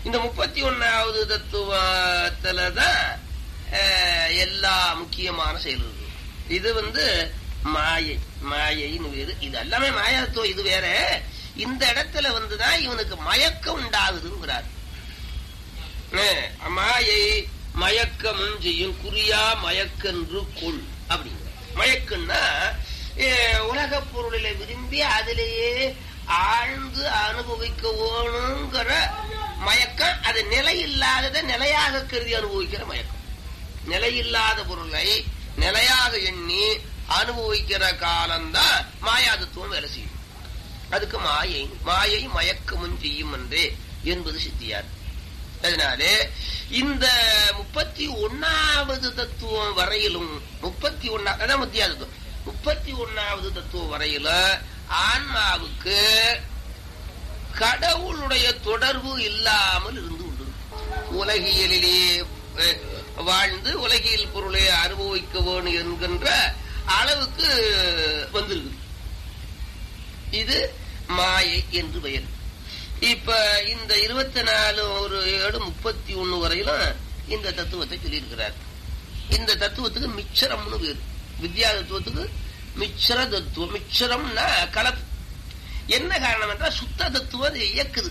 இந்த முப்பத்தி ஒன்னாவது தத்துவத்துலதான் அஹ், எல்லா முக்கியமான செயல் இருக்கு. இது வந்து மாயை மாயைன்னு வேறு இது எல்லாமே மாயாத்துவம் இது வேற இந்த இடத்துல வந்துதான் இவனுக்கு மயக்கம் உண்டாகுதுங்கிறார் அஹ், மாயை மயக்கமும் செய்யும் குறியா மயக்கென்று கொள் அப்படிங்கிற மயக்கம்னா உலக பொருளில விரும்பி அதிலேயே ஆழ்ந்து அனுபவிக்க வேணுங்கிற மயக்கம் அது நிலை இல்லாததை நிலையாக கருதி அனுபவிக்கிற மயக்கம் நிலையில்லாத பொருளை நிலையாக எண்ணி அனுபவிக்கிற காலம்தான் மாயாதத்துவம் வேலை செய்யும் அதுக்கு மாயை மாயை மயக்கமும் செய்யும் என்றே என்பது சித்தியார் அதனாலே இந்த முப்பத்தி ஒன்னாவது தத்துவம் வரையிலும் முப்பத்தி ஒன்னா அதான் மத்தியா தத்துவம் முப்பத்தி ஒன்னாவது தத்துவம் வரையில ஆன்மாவுக்கு கடவுளுடைய தொடர்பு இல்லாமல் இருந்து கொண்டு உலகியலிலே அஹ், வாழ்ந்து உலகியல் பொருளை அனுபவிக்க வேணும் என்கின்ற அளவுக்கு வந்திருக்கு இது மாயை என்று பெயர் இப்ப இந்த இருபத்தி நாலு ஒரு ஏழு முப்பத்தி ஒண்ணு வரையிலும் இந்த தத்துவத்தை சொல்லியிருக்கிறார் இந்த தத்துவத்துக்கு மிச்சரம்னு பேரு வித்யா தத்துவத்துக்கு மிச்சர தத்துவம் மிச்சரம்னா கலப்பு என்ன காரணம் என்றால் சுத்த தத்துவம் அது இயக்குது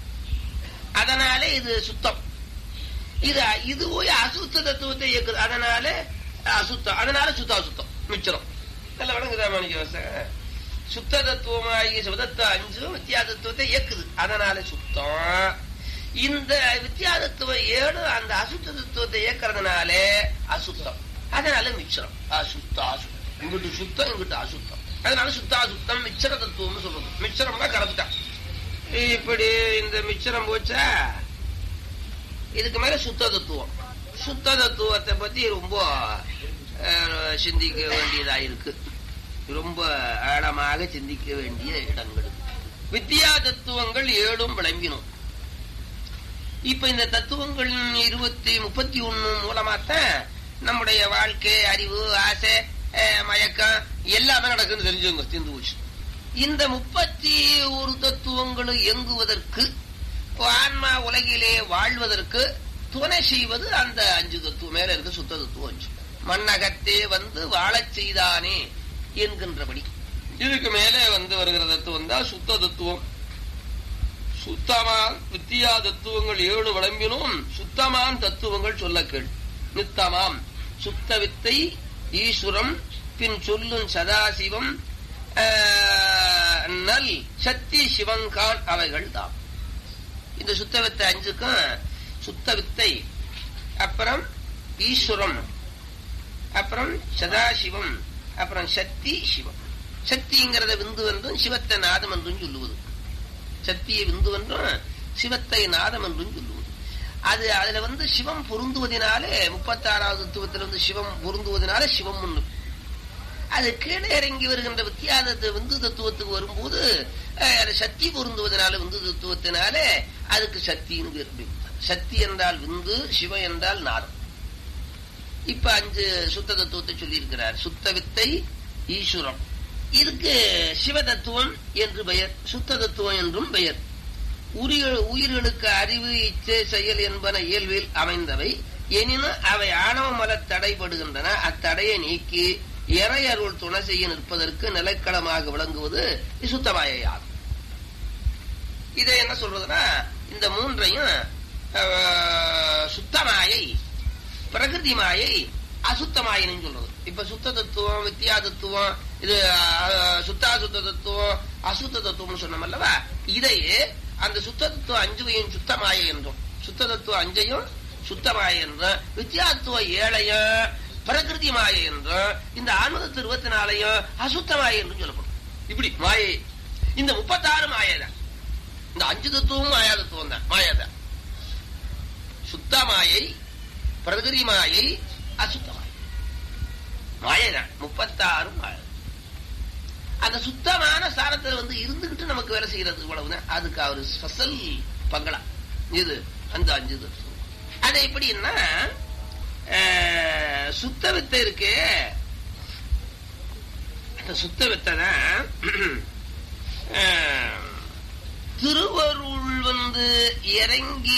அதனால இது சுத்தம் இது இது போய் அசுத்த தத்துவத்தை இயக்குது அதனால அசுத்தம் அதனால சுத்த அசுத்தம் மிச்சரம் நல்ல வணங்குதா மாணிக்க சுத்த தத்துவமாகிய சிவதத்துவ அஞ்சும் வித்யா தத்துவத்தை இயக்குது அதனால சுத்தம் இந்த வித்யா தத்துவம் ஏழு அந்த அசுத்த தத்துவத்தை இயக்கிறதுனால அசுத்தம் அதனால மிச்சரம் அசுத்த அசுத்தம் இங்கிட்டு சுத்தம் இங்கிட்டு அசுத்தம் அதனால சுத்த அசுத்தம் மிச்சர தத்துவம்னு சொல்றது மிச்சரம்னா கலந்துட்டான் இப்படி இந்த மிச்சரம் போச்சா இதுக்கு மேல சுத்த தத்துவம் சுத்த தத்துவத்தை பத்தி ரொம்ப அஹ், சிந்திக்க வேண்டியதா இருக்கு ரொம்ப ஆழமாக சிந்திக்க வேண்டிய இடங்கள் வித்யா தத்துவங்கள் ஏழும் விளங்கினோம் இப்ப இந்த தத்துவங்கள் இருபத்தி முப்பத்தி ஒண்ணு மூலமாத்தான் நம்முடைய வாழ்க்கை அறிவு ஆசை அஹ், மயக்கம் எல்லாமே நடக்குன்னு தெரிஞ்சுங்க தீர்ந்து போச்சு இந்த முப்பத்தி ஒரு தத்துவங்களும் இயங்குவதற்கு ஆன்மா உலகிலே வாழ்வதற்கு துணை செய்வது அந்த அஞ்சு தத்துவம் மேல இருக்க சுத்த தத்துவம் அஞ்சு மண்ணகத்தே வந்து வாழச் செய்தானே என்கின்றபடி இதுக்கு மேலே வந்து வருகிற தத்துவம் தான் சுத்த தத்துவம் சுத்தமான் வித்தியா தத்துவங்கள் ஏழு விளம்பினும் சுத்தமான் தத்துவங்கள் சொல்ல கேள் நித்தமாம் சுத்த வித்தை ஈஸ்வரம் பின் சொல்லும் சதாசிவம் ஆஹ், நல் சக்தி சிவங்கான் அவைகள் தான் இந்த சுத்த வித்தை அஞ்சுக்கும் சுத்த வித்தை அப்புறம் ஈஸ்வரம் அப்புறம் சதாசிவம் அப்புறம் சக்தி சிவம் சக்திங்கிறத விந்து என்றும் சிவத்தை நாதம் என்றும் சொல்லுவது சக்தியை விந்து என்றும் சிவத்தை நாதம் என்றும் சொல்லுவது அது அதுல வந்து சிவம் பொருந்துவதனாலே முப்பத்தாறாவது தத்துவத்தில் வந்து சிவம் பொருந்துவதனால சிவம் ஒண்ணு அது கீழே இறங்கி வருகின்ற வித்தியாசத்து விந்து தத்துவத்துக்கு வரும்போது அஹ், அது சக்தி பொருந்துவதனால விந்து தத்துவத்தினாலே அதுக்கு சக்தின்னு பேர் அப்படி. சக்தி என்றால் விந்து சிவம் என்றால் நாதம் இப்ப அஞ்சு சுத்த தத்துவத்தை சொல்லியிருக்கிறார் சுத்த வித்தை ஈஸ்வரம் இதுக்கு சிவ தத்துவம் என்று பெயர் சுத்த தத்துவம் என்றும் பெயர் உயிர் உயிர்களுக்கு அறிவு இச்சை செயல் என்பன இயல்பில் அமைந்தவை எனினும் அவை ஆணவ மல தடைபடுகின்றன அத்தடையை நீக்கி இறை அருள் துணை செய்ய நிற்பதற்கு நிலைக்களமாக விளங்குவது சுத்தமாயாகும் இதை என்ன சொல்றதுன்னா இந்த மூன்றையும் அஹ், சுத்தமாயை பிரகிருதி மாயை அசுத்த மாயைன்னு சொல்றது இப்ப சுத்த தத்துவம் வித்யா தத்துவம் இது அஹ், சுத்தாசுத்த தத்துவம் அசுத்த தத்துவம்னு சொன்னோம் அல்லவா இதையே அந்த சுத்த தத்துவம் அஞ்சுவையும் சுத்த மாயை என்றும் சுத்த தத்துவம் அஞ்சையும் சுத்த மாயை என்றும் வித்யாத்துவ ஏழையும் பிரகிருதி மாயை என்றும் இந்த ஆன்மதத்து இருபத்தி நாலையும் அசுத்த மாயை என்றும் சொல்லப்படும் இப்படி மாயை இந்த முப்பத்தாறு மாயை தான் இந்த அஞ்சு தத்துவமும் மாயா தத்துவம் தான் மாயா தான் சுத்த மாயை பிரகிருதி மாயை அசுத்த மாயை மாயைதான் முப்பத்தாறு மாயை அந்த சுத்தமான சாரத்துல வந்து இருந்துகிட்டு நமக்கு வேலை செய்யறது இவ்வளவுதான் அதுக்கு அவர் ஸ்பெஷல் பங்களா இது அந்த அஞ்சு தத்துவம் அது எப்படின்னா அஹ், சுத்த வித்தை இருக்கு அந்த சுத்த வித்தை தான் அஹ், திருவருள் வந்து இறங்கி